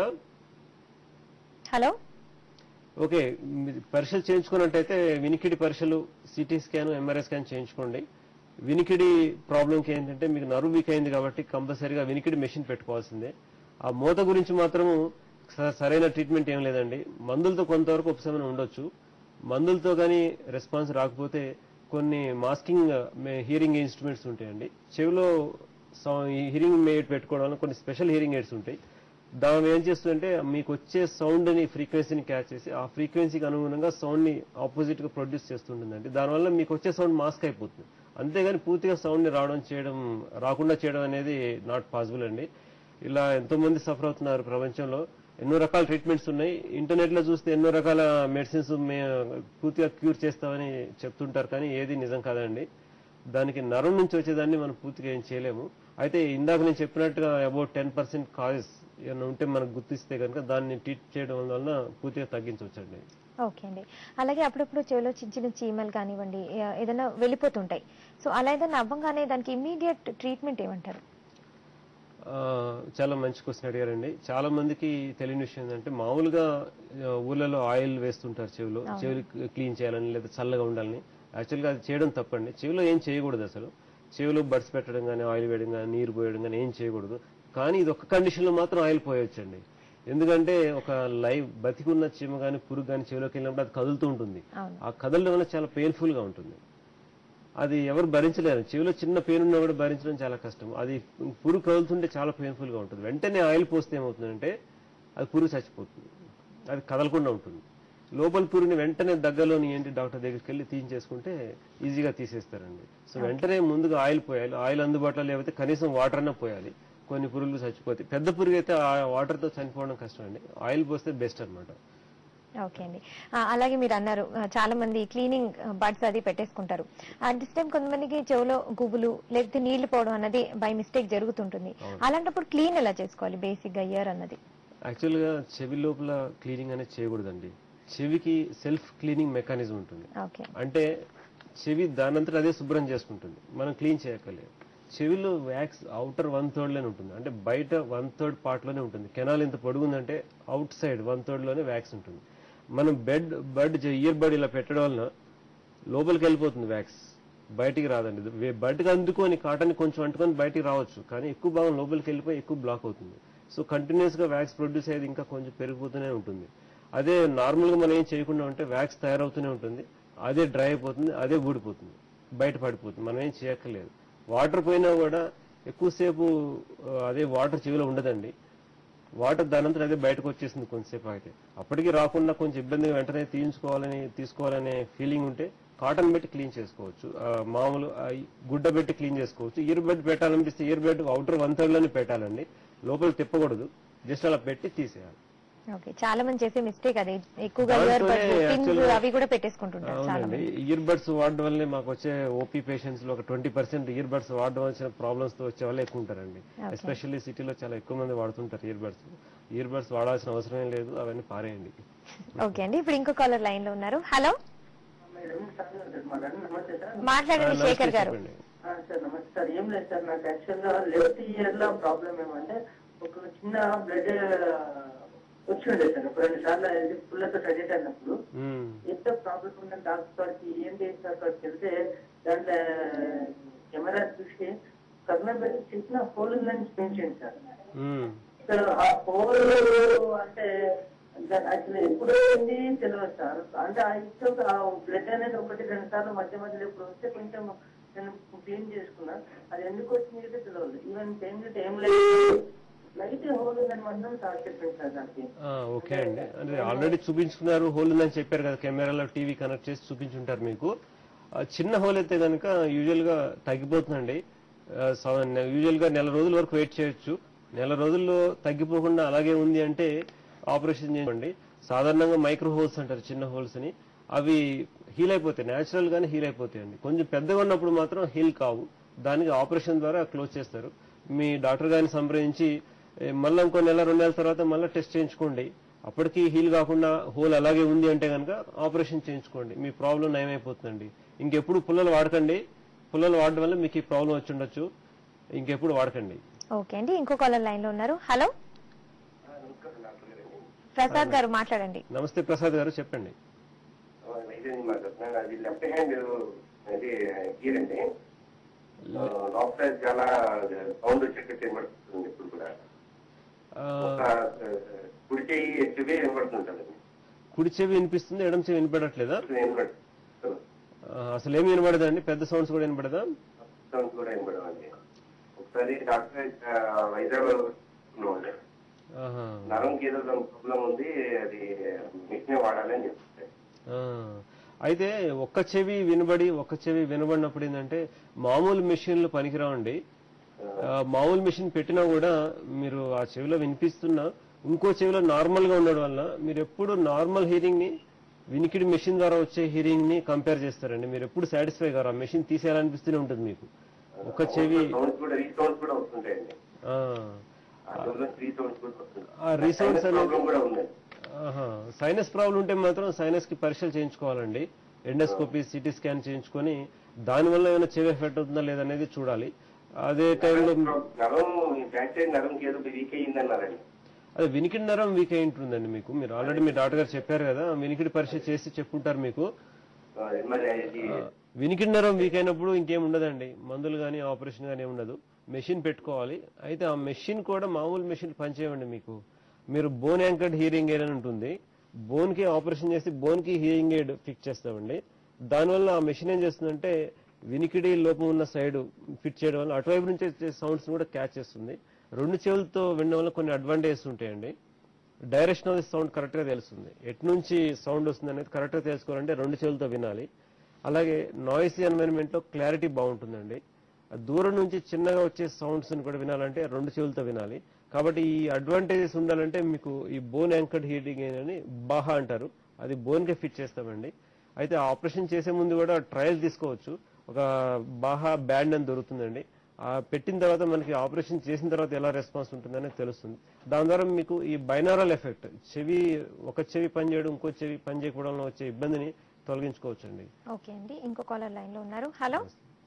హలో ఓకే మీరు పరీక్షలు చేయించుకున్నట్టయితే వినికిడి పరీక్షలు సిటీ స్కాన్ ఎంఆర్ఐ స్కాన్ చేయించుకోండి వినికిడి ప్రాబ్లంకి ఏంటంటే మీకు నరువు వీక్ అయింది కాబట్టి కంపల్సరీగా వినికిడి మెషిన్ పెట్టుకోవాల్సిందే ఆ మూత గురించి మాత్రము స- సరైన ట్రీట్మెంట్ ఏం లేదండి మందులతో కొంతవరకు ఉపశమనం ఉండొచ్చు మందులతో కానీ రెస్పాన్స్ రాకపోతే కొన్ని మాస్కింగ్ హియరింగ్ ఇన్స్ట్రుమెంట్స్ ఉంటాయండి చెవిలో హియరింగ్ ఎయిడ్ పెట్టుకోవడం వల్ల కొన్ని స్పెషల్ హియరింగ్ ఎయిడ్స్ ఉంటాయి దాని ఏం చేస్తుందంటే మీకు వచ్చే సౌండ్ ని ఫ్రీక్వెన్సీని క్యాచ్ చేసి ఆ ఫ్రీక్వెన్సీకి అనుగుణంగా సౌండ్ ని ఆపోజిట్ గా ప్రొడ్యూస్ చేస్తుంటుందండి దానివల్ల మీకు వచ్చే సౌండ్ మాస్క్ అయిపోతుంది అంతేగాని పూర్తిగా సౌండ్ ని రావడం చేయడం రాకుండా చేయడం అనేది నాట్ పాసిబుల్ అండి ఇలా ఎంతో మంది సఫర్ అవుతున్నారు ప్రపంచంలో ఎన్నో రకాల ట్రీట్మెంట్స్ ఉన్నాయి ఇంటర్నెట్ లో చూస్తే ఎన్నో రకాల మెడిసిన్స్ పూర్తిగా క్యూర్ చేస్తామని చెప్తుంటారు కానీ ఏది నిజం కాదండి దానికి నరం నుంచి వచ్చేదాన్ని మనం పూర్తిగా ఏం చేయలేము అయితే ఇందాక నేను చెప్పినట్టుగా అబౌట్ టెన్ పర్సెంట్ కాజెస్ ఏమైనా ఉంటే మనకు గుర్తిస్తే కనుక దాన్ని ట్రీట్ చేయడం వలన పూర్తిగా తగ్గించవచ్చండి ఓకే అండి అలాగే అప్పుడప్పుడు చెవిలో చిన్న చిన్న చీమలు కానివ్వండి ఏ- ఏదైనా వెళ్ళిపోతుంటాయి సో అలా ఏదైనా అవ్వగానే దానికి ఇమ్మీడియట్ ట్రీట్మెంట్ ఏమంటారు ఆ, చాలా మంచి క్వశ్చన్ అడిగారండి చాలా మందికి తెలియని విషయం ఏంటంటే మామూలుగా ఆ, ఊర్లలో ఆయిల్ వేస్తుంటారు చెవిలో చెవులు క్లీన్ చేయాలని లేదా చల్లగా ఉండాలని యాక్చువల్గా అది చేయడం తప్పండి చెవిలో ఏం చేయకూడదు అసలు చెవిలో బడ్స్ పెట్టడం కానీ ఆయిల్ వేయడం కానీ నీరు పోయడం కానీ ఏం చేయకూడదు కానీ ఇది ఒక్క కండిషన్లో మాత్రం ఆయిల్ పోయొచ్చండి ఎందుకంటే ఒక లైవ్ బతికున్న చీమ కానీ పురుగు కానీ చెవిలోకి వెళ్ళినప్పుడు అది కదులుతూ ఉంటుంది అవును ఆ కదలడం వల్ల చాలా పెయిన్ఫుల్ గా ఉంటుంది అది ఎవరు భరించలేరు చెవిలో చిన్న పెయిన్ ఉన్నా కూడా భరించడం చాలా కష్టం అది పురుగు కదులుతుంటే చాలా పెయిన్ఫుల్ గా ఉంటుంది వెంటనే ఆయిల్ పోస్తే ఏమవుతుందంటే అది పురుగు చచ్చిపోతుంది అది కదలకుండా ఉంటుంది లోపల పురుగుని వెంటనే దగ్గరలోని ఏంటి డాక్టర్ దగ్గరికి వెళ్ళి తీయించేసుకుంటే ఈజీగా తీసేస్తారండి సో వెంటనే ముందుగా ఆయిల్ పోయాలి ఆయిల్ అందుబాటులో లేకపోతే కనీసం వాటర్ అన్నా పోయాలి కొన్ని పురుగులు చచ్చిపోతాయి పెద్ద పురుగు అయితే ఆ వాటర్ తో చనిపోవడం కష్టం అండి ఆయిల్ పోస్తే బెస్ట్ అన్నమాట ఓకే అండి ఆ, అలాగే మీరు అన్నారు ఆ, చాలా మంది క్లీనింగ్ బడ్స్ అది పెట్టేసుకుంటారు అట్ దిస్ టైం కొంతమందికి చెవులో గుబులు లేకపోతే నీళ్లు పోవడం అన్నది బై మిస్టేక్ జరుగుతుంటుంది అలాంటప్పుడు క్లీన్ ఎలా చేసుకోవాలి బేసిక్ గా ఇయర్ అన్నది యాక్చువల్గా చెవి లోపల క్లీనింగ్ అనేది చేయకూడదండి చెవికి సెల్ఫ్ క్లీనింగ్ మెకానిజం ఉంటుంది ఓకే అంటే చెవి దానంతట అదే శుభ్రం చేసుకుంటుంది మనం క్లీన్ చేయక్కర్లేదు చెవిలో వ్యాక్స్ అవుటర్ వన్ థర్డ్ లోనే ఉంటుంది అంటే బయట వన్ థర్డ్ పార్ట్ లోనే ఉంటుంది కెనాల్ ఇంత పొడుగుందంటే అవుట్ సైడ్ వన్ థర్డ్ లోనే వ్యాక్స్ ఉంటుంది మనం బెడ్ బడ్ ఇయర్ బడ్ ఇలా పెట్టడం వలన లోపలికి వెళ్ళిపోతుంది వ్యాక్స్ బయటికి రాదండి ఇది బయటకు అందుకొని కాటన్ కొంచెం అంటుకొని బయటికి రావచ్చు కానీ ఎక్కువ భాగం లోపలికి వెళ్ళిపోయి ఎక్కువ బ్లాక్ అవుతుంది సో కంటిన్యూస్ గా వ్యాక్స్ ప్రొడ్యూస్ అయ్యేది ఇంకా కొంచెం పెరిగిపోతూనే ఉంటుంది అదే నార్మల్ గా మనం ఏం చేయకుండా ఉంటే వ్యాక్స్ తయారవుతూనే ఉంటుంది అదే డ్రై అయిపోతుంది అదే ఊడిపోతుంది బయట పడిపోతుంది మనం ఏం చేయక్కర్లేదు వాటర్ పోయినా కూడా ఎక్కువసేపు ఆ, అదే వాటర్ చెవిలో ఉండదండి వాటర్ దానంతా అదే బయటకు వచ్చేసింది కొంతసేపు అయితే అప్పటికి రాకుండా కొంచెం ఇబ్బందిగా వెంటనే తీయించుకోవాలని తీసుకోవాలనే ఫీలింగ్ ఉంటే కాటన్ పెట్టి క్లీన్ చేసుకోవచ్చు ఆ, మామూలు ఆ, ఈ గుడ్డ పెట్టి క్లీన్ చేసుకోవచ్చు ఇయర్ బెడ్ పెట్టాలనిపిస్తే ear bud outer one third లోనే పెట్టాలండి లోపల తిప్పకూడదు జస్ట్ అలా పెట్టి తీసేయాలి ఓకే చాలా మంది చేసే మిస్టేక్ అది ఎక్కువగా ఇయర్ దాంట్లోనే బడ్స్ పిన్స్ actually- అవి కూడా పెట్టేసుకుంటుంటారు చాలా అవునండి మంది ఇయర్ బడ్స్ వాడడం వల్లనే మాకు వచ్చే ఓపీ పేషెంట్స్ లో ఒక ట్వంటీ పర్సెంట్ ఇయర్ బడ్స్ వాడడం వచ్చిన ప్రాబ్లమ్స్ తో వచ్చే వాళ్ళే ఎక్కువ ఉంటారండి Okay. ఎస్పెషల్లీ సిటీలో చాలా ఎక్కువ మంది వాడుతుంటారు ఇయర్ బడ్స్ ఇయర్ బడ్స్ వాడాల్సిన అవసరం లేదు అవన్నీ పారేయండి ఓకే అండి ఇప్పుడు ఇంకో కాలర్ లైన్ లో ఉన్నారు హలో మేడం సార్ మాట్లాడండి నమస్తే సార్ మాట్లాడండి నమస్తే, శేఖర్ గారు చెప్పండి. ఆ, సార్ నమస్తే సార్ ఏం లేదు సార్ నాకు యాక్చువల్ గా లెఫ్ట్ ఇయర్ లో ప్రాబ్లం ఏమంటే ఒక చిన్న బ్లడ్ వచ్చి ఉండే సార్ ఒక రెండు సార్లు అది పుల్లతో సజెట్ అయినప్పుడు మ్మ్. ఎంత ప్రాబ్లం ఉందని డాక్టర్ గారికి ఏం చేసిన అక్కడికి వెళ్తే దాంట్లో కెమెరా చూసి కర్ణ పెట్టి చిన్న హోల్ ఉందని చూపించండి సార్ మ్మ్. సార్ ఆ హోల్ అంటే యాక్చువల్లీ ఎప్పుడు ఉంది తెలియదు సార్ అంటే ఆ ఇష్టం ఆ బ్లడ్ అనేది ఒకటి రెండు సార్లు మధ్య మధ్యలో ఇప్పుడు వస్తే కొంచెం నేను క్లీన్ చేసుకున్నా అది ఎందుకు వచ్చింది అయితే తెలియదు ఈవెన్ టైం ఏం లేదు లైట్ హోల్ ఉందని మాత్రం సార్ చెప్పింది సార్ దానికి ఆ, ఓకే అండి అంటే ఆల్రెడీ చూపించుకున్నారు హోల్ ఉందని చెప్పారు కదా కెమెరాలో టీవీ కనెక్ట్ చేసి చూపించుంటారు మీకు ఆ, చిన్న హోల్ అయితే కనుక యూజువల్ గా తగ్గిపోతుందండి యూజువల్ గా నెల రోజుల వరకు వెయిట్ చేయొచ్చు నెల రోజుల్లో తగ్గిపోకుండా అలాగే ఉంది అంటే ఆపరేషన్ చేయండి సాధారణంగా మైక్రో హోల్స్ అంటారు చిన్న హోల్స్ అని అవి హీల్ అయిపోతాయి నేచురల్ గానే హీల్ అయిపోతాయండి కొంచెం పెద్దగా ఉన్నప్పుడు మాత్రం హీల్ కావు దానికి ఆపరేషన్ ద్వారా క్లోజ్ చేస్తారు మీ డాక్టర్ గారిని సంప్రదించి ఏ, మళ్ళీ ఇంకో నెల రెండు నెలల తర్వాత మళ్ళీ టెస్ట్ చేయించుకోండి అప్పటికి హీల్ కాకుండా హోల్ అలాగే ఉంది అంటే కనుక ఆపరేషన్ చేయించుకోండి మీ ప్రాబ్లం నయమైపోతుందండి ఇంకెప్పుడు పుల్లలు వాడకండి పుల్లలు వాడడం వల్ల మీకు ఈ ప్రాబ్లం వచ్చి ఉండొచ్చు ఇంకెప్పుడు వాడకండి ఓకే అండి ఇంకో కాలర్ లైన్ లో ఉన్నారు హలో ప్రసాద్ గారు మాట్లాడండి నమస్తే ప్రసాద్ గారు చెప్పండి వైద్యుని మాట్లాడుతున్నాను అది లెఫ్ట్ హ్యాండ్ అది గీర్ అండి డాక్టర్ చాలా సౌండ్ వచ్చేటట్టు వినబడుతుంది ఇప్పుడు కూడా ఆ, ఒక కుడి చెయ్యి చెవి వినపడుతుంటుంది కుడి చెవి వినిపిస్తుంది ఎడం చెవి వినపడట్లేదా వినపడుతుంది ఆ, అసలు ఏమి వినపడదండి పెద్ద సౌండ్స్ కూడా వినపడదా సౌండ్స్ కూడా వినపడవండి ఒకసారి డాక్టర్ వైజాగ్ ఉన్నామండి ఆహా. నరంకి ఏదో ప్రాబ్లం ఉంది అది మిషన్ వాడాలి అని చెప్తే ఆ. అయితే ఒక్క చెవి వినబడి ఒక్క చెవి వినబడినప్పుడు ఏంటంటే మామూలు మెషిన్లు పనికిరావండి ఆ, మామూలు మెషిన్ పెట్టినా కూడా మీరు ఆ చెవిలో వినిపిస్తున్నా ఇంకో చెవిలో నార్మల్ గా ఉండడం వల్ల మీరు ఎప్పుడు నార్మల్ హీరింగ్ ని వినికిడి మెషిన్ ద్వారా వచ్చే హీరింగ్ ని కంపేర్ చేస్తారండి మీరు ఎప్పుడు సాటిస్ఫై గారు ఆ మెషిన్ తీసేయాలనిపిస్తూనే ఉంటుంది మీకు ఒక చెవి సౌండ్స్ కూడా రీ సౌండ్స్ కూడా వస్తుంటాయండి ఆ, ఆ చెవిలో త్రీ సౌండ్స్ కూడా వస్తుంది ఆ resounds అనేది- ప్రాబ్లం కూడా ఉందండి సైనస్ ప్రాబ్లం ఉంటే మాత్రం సైనస్ కి పరీక్షలు చేయించుకోవాలండి ఎండోస్కోపీ సిటీ స్కాన్ చేయించుకొని దానివల్ల ఏమైనా చెవి ఎఫెక్ట్ అవుతుందా లేదనేది చూడాలి అదే టైంలో నరం బ్యాక్ సైడ్ నరంకి ఏదో వీక్ అయ్యింది అన్నారండి అదే వినికిడి నరం వీక్ అయి ఉంటుందండి మీకు మీరు ఆల్రెడీ మీ డాక్టర్ గారు చెప్పారు కదా వినికిడి పరీక్ష చేసి చెప్పుంటారు మీకు ఆ, మరి అది వినికిడి నరం వీక్ అయినప్పుడు ఇంకేం ఉండదండి మందులు కానీ ఆపరేషన్ కానీ ఉండదు మెషిన్ పెట్టుకోవాలి అయితే ఆ మెషిన్ కూడా మామూలు మెషిన్ పనిచేయండి మీకు మీరు బోన్ యాంకర్డ్ హీరింగ్ ఎయిడ్ అని ఉంటుంది బోన్ కి ఆపరేషన్ చేసి బోన్ కి హీరింగ్ ఎయిడ్ ఫిక్స్ చేస్తామండి దానివల్ల ఆ మెషిన్ ఏం చేస్తుందంటే వినికిడి లోపం ఉన్న సైడ్ ఫిట్ చేయడం వల్ల అటువైపు నుంచి వచ్చే సౌండ్స్ కూడా క్యాచ్ చేస్తుంది రెండు చెవులతో వినడం వల్ల కొన్ని అడ్వాంటేజెస్ ఉంటాయండి direction of the sound correct గా తెలుస్తుంది ఎటు నుంచి సౌండ్ వస్తుంది అనేది కరెక్ట్ గా తెలుసుకోవాలంటే రెండు చెవులతో వినాలి అలాగే నాయిసీ ఎన్వైరన్మెంట్ లో క్లారిటీ బాగుంటుందండి ఆ దూరం నుంచి చిన్నగా వచ్చే సౌండ్స్ కూడా వినాలంటే రెండు చెవులతో వినాలి కాబట్టి ఈ అడ్వాంటేజెస్ ఉండాలంటే మీకు ఈ బోన్ యాంకర్డ్ హీటింగ్ అని బాహా అంటారు అది బోన్ కే ఫిట్ చేస్తామండి అయితే ఆపరేషన్ చేసే ముందు కూడా ట్రయల్ తీసుకోవచ్చు ఒక బాహా బ్యాండ్ అని దొరుకుతుందండి ఆ పెట్టిన తర్వాత మనకి ఆపరేషన్ చేసిన తర్వాత ఎలా రెస్పాన్స్ ఉంటుందనేది తెలుస్తుంది దాని ద్వారా మీకు ఈ బైనారల్ ఎఫెక్ట్ చెవి ఒక చెవి పనిచేయడం ఇంకో చెవి పని చేయకపోవడంలో వచ్చే ఇబ్బందిని తొలగించుకోవచ్చండి ఓకే అండి ఇంకో కాలర్ లైన్ లో ఉన్నారు హలో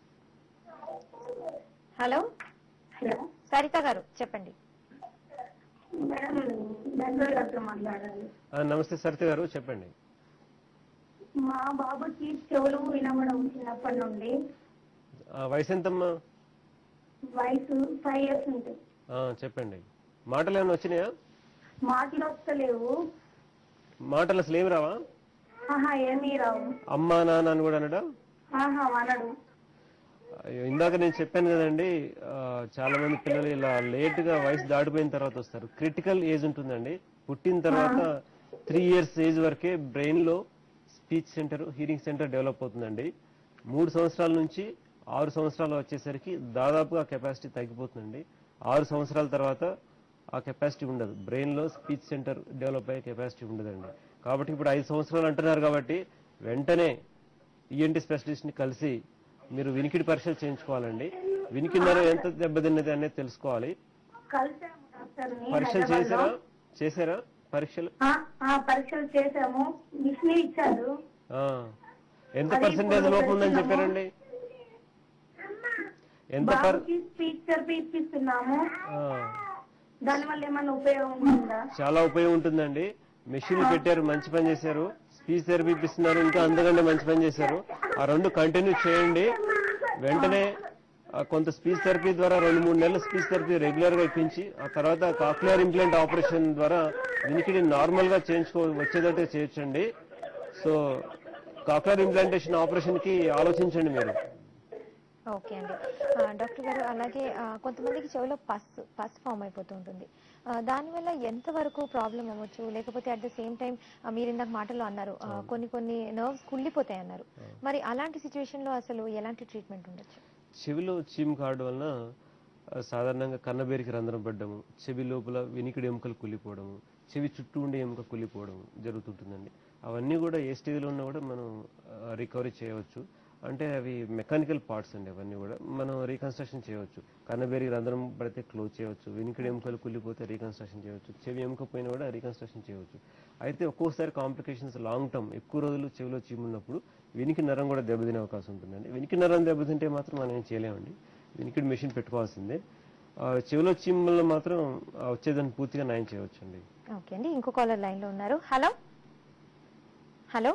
హలో హలో సరిత గారు చెప్పండి మేడం బెంగళూరు డాక్టర్ మాట్లాడాలి ఆ, నమస్తే సరిత గారు చెప్పండి మా బాబుకి చెవులు వినబడం చిన్నప్పటి నుండి ఆ, వయసు ఎంతమ్మా వయసు ఫైవ్ ఇయర్స్ ఉంటుంది ఆ, చెప్పండి మాటలు ఏమైనా వచ్చినాయా మాటలు వస్తలేవు మాటలు అసలు ఏమి రావా ఆహా ఏమీ రావు అమ్మా నాన్న అని కూడా అనడా ఆహా అనడు అయ్యో, ఇందాక నేను చెప్పాను కదండి ఆ, చాలా మంది పిల్లలు ఇలా లేట్ గా వయసు దాటిపోయిన తర్వాత వస్తారు క్రిటికల్ ఏజ్ ఉంటుందండి పుట్టిన తర్వాత త్రీ ఇయర్స్ ఏజ్ వరకే బ్రెయిన్ లో speech centre hearing centre develop అవుతుందండి మూడు సంవత్సరాల నుంచి ఆరు సంవత్సరాలు వచ్చేసరికి దాదాపుగా కెపాసిటీ తగ్గిపోతుందండి ఆరు సంవత్సరాల తర్వాత ఆ కెపాసిటీ ఉండదు బ్రెయిన్ లో స్పీచ్ సెంటర్ డెవలప్ అయ్యే కెపాసిటీ ఉండదండి కాబట్టి ఇప్పుడు ఐదు సంవత్సరాలు అంటున్నారు కాబట్టి వెంటనే ఈఎన్టీ స్పెషలిస్ట్ ని కలిసి మీరు వినికిడి పరీక్షలు చేయించుకోవాలండి వినికిడి నరం ఎంత దెబ్బతిన్నది అనేది తెలుసుకోవాలి కలిసాము డాక్టర్ని పరీక్షలు హైదరాబాద్లో. చేశారా చేశారా పరీక్షలు ఆ, ఆ, పరీక్షలు చేసాము మిషన్ ఇచ్చారు ఆ. ఎంత అది పర్సెంటేజ్ ఇప్పుడు లోపం ఉందని పెడుతున్నాము. చెప్పారండి ఎంత పర్ బాబుకి స్పీచ్ థెరపీ ఇప్పిస్తున్నాము ఆ. దానివల్ల ఏమైనా ఉపయోగం ఉందా చాలా ఉపయోగం ఉంటుందండి మెషిన్ పెట్టారు మంచి పని చేశారు స్పీచ్ థెరపీ ఇప్పిస్తున్నారు ఇంకా అంతకంటే మంచి పని చేశారు ఆ రెండు కంటిన్యూ చేయండి వెంటనే ఆ కొంత స్పీచ్ థెరపీ ద్వారా రెండు మూడు నెలలు స్పీచ్ థెరపీ రెగ్యులర్ గా ఇప్పించి ఆ తర్వాత కాక్లియర్ ఇంప్లాంట్ ఆపరేషన్ ద్వారా వినికిడి నార్మల్ గా చేయించుకో వచ్చేటట్టు చేయొచ్చండి సో కాక్లియర్ ఇంప్లాంటేషన్ ఆపరేషన్ కి ఆలోచించండి మీరు ఓకే అండి ఆ, డాక్టర్ గారు అలాగే ఆ, కొంతమందికి చెవిలో పస్ పస్ ఫామ్ అయిపోతూ ఉంటుంది ఆ, దానివల్ల ఎంత వరకు ప్రాబ్లం అవ్వచ్చు లేకపోతే అట్ ద సేమ్ టైం మీరు ఇందాక మాటల్లో అన్నారు ఆ, కొన్ని కొన్ని నర్వ్స్ కుళ్ళిపోతాయి అన్నారు మరి అలాంటి సిచ్యువేషన్ లో అసలు ఎలాంటి ట్రీట్మెంట్ ఉండొచ్చు చెవిలో చీమ్ కారడం వలన ఆ, సాధారణంగా కన్నబేరికి రంధ్రం పడ్డము చెవి లోపల వినికిడి ఎముకలు కుళ్ళిపోవడము చెవి చుట్టూ ఉండే ఎముక కుళ్ళిపోవడం జరుగుతుంటుందండి అవన్నీ కూడా ఏ స్టేజ్లో ఉన్నా కూడా మనం రికవరీ చేయవచ్చు అంటే అవి మెకానికల్ పార్ట్స్ అండి అవన్నీ కూడా మనం రీకన్స్ట్రక్షన్ చేయవచ్చు కన్నబేరికి రంధ్రం పడితే క్లోజ్ చేయవచ్చు వినికిడి ఎముకలు కుళ్ళిపోతే రీకన్స్ట్రక్షన్ చేయవచ్చు చెవి ఎముక పోయినా కూడా రీకన్స్ట్రక్షన్ చేయవచ్చు అయితే ఒక్కోసారి కాంప్లికేషన్స్ లాంగ్ టర్మ్ ఎక్కువ రోజులు చెవిలో చీము ఉన్నప్పుడు వినికి నరం కూడా దెబ్బతినే అవకాశం ఉంటుందండి వినికి నరం దెబ్బతింటే మాత్రం మనం ఏం చేయలేమండి వినికిడి మెషిన్ పెట్టుకోవాల్సిందే ఆ, చెవిలో చీమల్లో మాత్రం ఆ, వచ్చేదాన్ని పూర్తిగా నయం చేయవచ్చండి ఓకే అండి ఇంకో కాలర్ లైన్ లో ఉన్నారు హలో హలో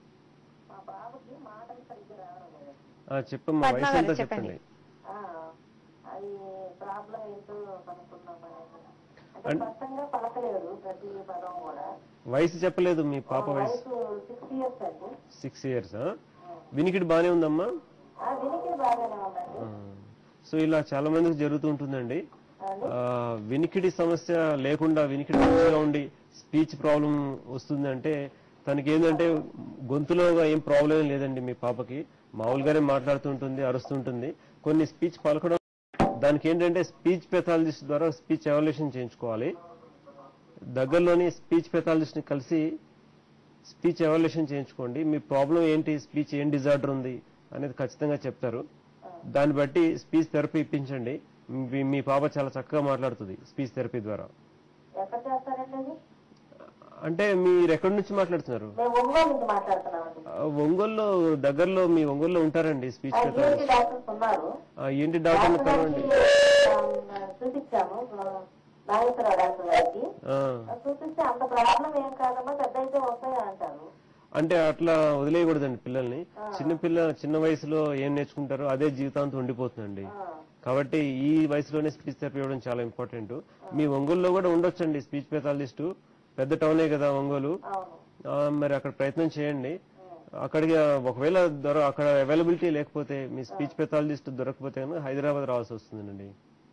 ఆ, చెప్పమ్మా పద్మ వయసు గారు ఎంత చెప్పండి. చెప్పండి అది ప్రాబ్లం ఏంటో కనుక్కున్నాం మేడం. స్పష్టంగా పలకలేదు ప్రతి పదం కూడా వయసు చెప్పలేదు మీ పాప వయసు వయసు సిక్స్ ఇయర్స్ అండి సిక్స్ ఇయర్స్ వినికిడి బానే ఉందమ్మా ఆ, వినికి బాగానే ఉందండి ఆ, సో ఇలా చాలా మందికి జరుగుతూ ఉంటుందండి ఆ, వినికిడి సమస్య లేకుండా వినికిడి మంచిగా ఉండి స్పీచ్ ప్రాబ్లం వస్తుంది అంటే తనకి ఏంటంటే గొంతులో ఏం ప్రాబ్లం ఏం లేదండి మీ పాపకి మామూలుగానే మాట్లాడుతుంటుంది అరుస్తుంటుంది కొన్ని స్పీచ్ పలకడం దానికి ఏంటంటే స్పీచ్ పెథాలజిస్ట్ ద్వారా స్పీచ్ ఎవాల్యుయేషన్ చేయించుకోవాలి దగ్గరలోని స్పీచ్ పెథాలజిస్ట్ ని కలిసి స్పీచ్ ఎవాల్యుయేషన్ చేయించుకోండి మీ ప్రాబ్లం ఏంటి స్పీచ్ ఏం డిజార్డర్ ఉంది అనేది ఖచ్చితంగా చెప్తారు దాన్ని బట్టి స్పీచ్ థెరపీ ఇప్పించండి మీ- మీ పాప చాలా చక్కగా మాట్లాడుతుంది స్పీచ్ థెరపీ ద్వారా ఎక్కడ చేస్తారండి అది అంటే మీరు ఎక్కడి నుంచి మాట్లాడుతున్నారు మేము ఒంగోలు నుంచి మాట్లాడుతున్నామండి ఆ, ఒంగోలులో దగ్గరలో మీ ఒంగోలులో ఉంటారండి స్పీచ్ ఆ, పెథాలజిస్ట్ యూనిటీ డాక్టర్స్ ఉన్నారు ఆ, ఏంటి డాక్టర్ని డాక్టర్ కలవండి గారికి, ఆ, చూపించాము నాగేశ్వరరావు డాక్టర్ గారికి ఆ, ఆ, చూపిస్తే అంత ప్రాబ్లం ఏం కాదమ్మా పెద్ద అయితే వస్తాయి అంటారు అంటే అట్లా వదిలేయకూడదండి పిల్లల్ని చిన్న పిల్ల చిన్న వయసులో ఏం నేర్చుకుంటారో అదే జీవితాంతం ఉండిపోతుందండి ఆ, కాబట్టి ఈ వయసులోనే స్పీచ్ థెరపీ ఇవ్వడం చాలా ఇంపార్టెంట్ మీ ఒంగోలులో కూడా ఉండొచ్చండి స్పీచ్ పెథాలజిస్ట్ పెద్ద టౌనే కదా ఒంగోలు అవును ఆ, మరి అక్కడ ప్రయత్నం చేయండి అక్కడికి ఒకవేళ దొర అక్కడ అవైలబిలిటీ లేకపోతే మీ స్పీచ్ పెథాలజిస్ట్ దొరకకపోతే కనుక హైదరాబాద్ రావాల్సి వస్తుందండి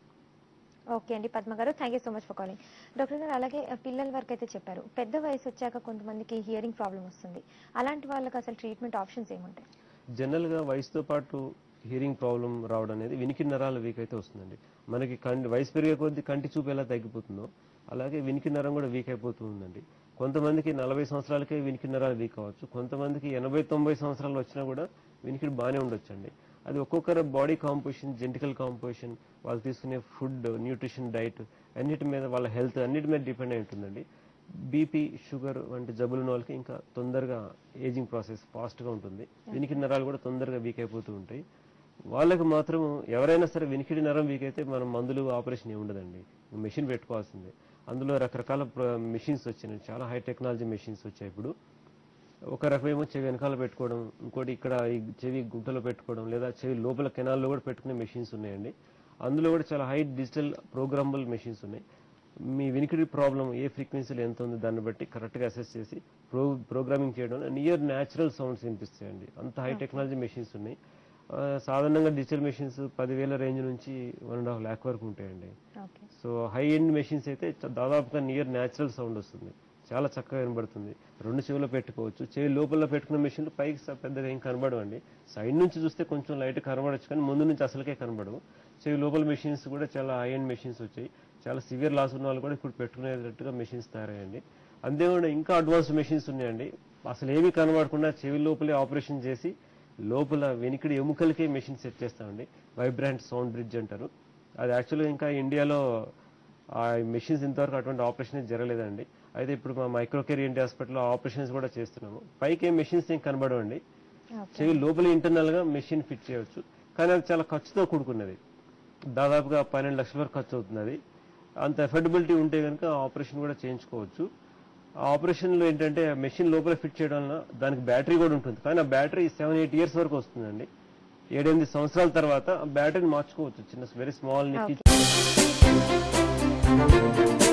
ఓకే అండి పద్మ గారు thank you so much for calling doctor గారు అలాగే ఆ, పిల్లల వరకు అయితే చెప్పారు పెద్ద వయసు వచ్చాక కొంతమందికి హియరింగ్ ప్రాబ్లం వస్తుంది అలాంటి వాళ్ళకి అసలు ట్రీట్మెంట్ ఆప్షన్స్ ఏముంటాయి జనరల్ గా వయసుతో పాటు హియరింగ్ ప్రాబ్లం రావడం అనేది వినికి నరాల వీక్ అయితే వస్తుందండి మనకి కంటి వయసు పెరిగే కొద్దీ కంటి చూపు ఎలా తగ్గిపోతుందో అలాగే వినికి నరం కూడా వీక్ అయిపోతూ ఉందండి కొంతమందికి నలభై సంవత్సరాలకే వినికి నరాలు వీక్ అవ్వచ్చు కొంతమందికి ఎనభై తొంభై సంవత్సరాలు వచ్చినా కూడా వినికిడి బాగానే ఉండొచ్చండి అది ఒక్కొక్కరి బాడీ కాంపోజిషన్ జెంటికల్ కాంపోజిషన్ వాళ్ళు తీసుకునే ఫుడ్ న్యూట్రిషన్ డైట్ అన్నిటి మీద వాళ్ళ హెల్త్ అన్నిటి మీద డిపెండ్ అయి ఉంటుందండి బీపీ షుగర్ వంటి జబ్బులు ఉన్న వాళ్ళకి ఇంకా తొందరగా ఏజింగ్ ప్రాసెస్ ఫాస్ట్ గా ఉంటుంది వినికిడి నరాలు కూడా తొందరగా వీక్ అయిపోతూ ఉంటాయి వాళ్ళకి మాత్రం ఎవరైనా సరే వినికిడి నరం వీక్ అయితే మనం మందులు ఆపరేషన్ ఏమి ఉండదండి మెషిన్ పెట్టుకోవాల్సిందే అందులో రకరకాల మెషిన్స్ వచ్చినాయి చాలా హై టెక్నాలజీ మెషిన్స్ వచ్చాయి ఇప్పుడు ఒక రకమేమో చెవి వెనకాల పెట్టుకోవడం ఇంకోటి ఇక్కడ ఈ చెవి గుంటలో పెట్టుకోవడం లేదా చెవి లోపల కెనాల్లో కూడా పెట్టుకునే మెషిన్స్ ఉన్నాయండి అందులో కూడా చాలా హై డిజిటల్ ప్రోగ్రామబుల్ మెషిన్స్ ఉన్నాయి మీ వినికిడి ప్రాబ్లం ఏ ఫ్రీక్వెన్సీలో ఎంత ఉంది దాన్ని బట్టి కరెక్ట్గా అసెస్ చేసి ప్రో ప్రోగ్రామింగ్ చేయడం నియర్ న్యాచురల్ సౌండ్స్ వినిపిస్తాయండి అంత హై టెక్నాలజీ మెషిన్స్ ఉన్నాయి ఆ, సాధారణంగా డిజిటల్ మెషిన్స్ పదివేల రేంజ్ నుంచి వన్ అండ్ హాఫ్ ల్యాక్ వరకు ఉంటాయండి okay so high end machines అయితే చ- దాదాపుగా నియర్ న్యాచురల్ సౌండ్ వస్తుంది చాలా చక్కగా వినబడుతుంది రెండు చెవులో పెట్టుకోవచ్చు చెవి లోపల పెట్టుకున్న మెషిన్లు పైకి స- పెద్దగా ఏం కనబడవండి సైడ్ నుంచి చూస్తే కొంచెం లైట్ కనబడచ్చు కానీ ముందు నుంచి అసలుకే కనబడవు చెవి లోపల మెషిన్స్ కూడా చాలా హై ఎండ్ మెషిన్స్ వచ్చాయి చాలా సివియర్ లాస్ ఉన్న వాళ్ళు కూడా ఇప్పుడు పెట్టుకునేటట్టుగా మెషిన్స్ తయారయ్యండి అంతేకాకుండా ఇంకా అడ్వాన్స్ మెషిన్స్ ఉన్నాయండి అసలు ఏమీ కనబడకుండా చెవి లోపలే ఆపరేషన్ చేసి లోపల వెనికిడి ఎముకలకే మెషిన్ సెట్ చేస్తామండి వైబ్రాంట్ సౌండ్ బ్రిడ్జ్ అంటారు అది యాక్చువల్గా ఇంకా ఇండియాలో ఆ మెషిన్స్ ఇంతవరకు అటువంటి ఆపరేషన్ జరగలేదండి అయితే ఇప్పుడు మా మైక్రోకేర్ ఇండియా హాస్పిటల్లో ఆపరేషన్స్ కూడా చేస్తున్నాము పైకి ఏం మెషిన్స్ ఏం కనబడవండి ఓకే చెవి లోపల ఇంటర్నల్ గా మెషిన్ ఫిట్ చేయవచ్చు కానీ అది చాలా ఖర్చుతో కూడుకున్నది దాదాపుగా పన్నెండు లక్షల వరకు ఖర్చు అవుతుంది అది అంత ఎఫర్డబిలిటీ ఉంటే కనుక ఆపరేషన్ కూడా చేయించుకోవచ్చు ఆ ఆపరేషన్ లో ఏంటంటే మెషిన్ లోపల ఫిట్ చేయడం వల్ల దానికి బ్యాటరీ కూడా ఉంటుంది కానీ ఆ బ్యాటరీ సెవెన్ ఎయిట్ ఇయర్స్ వరకు వస్తుందండి ఏడెనిమిది సంవత్సరాల తర్వాత ఆ బ్యాటరీని మార్చుకోవచ్చు చిన్న వెరీ స్మాల్ నిక్కి ఓకే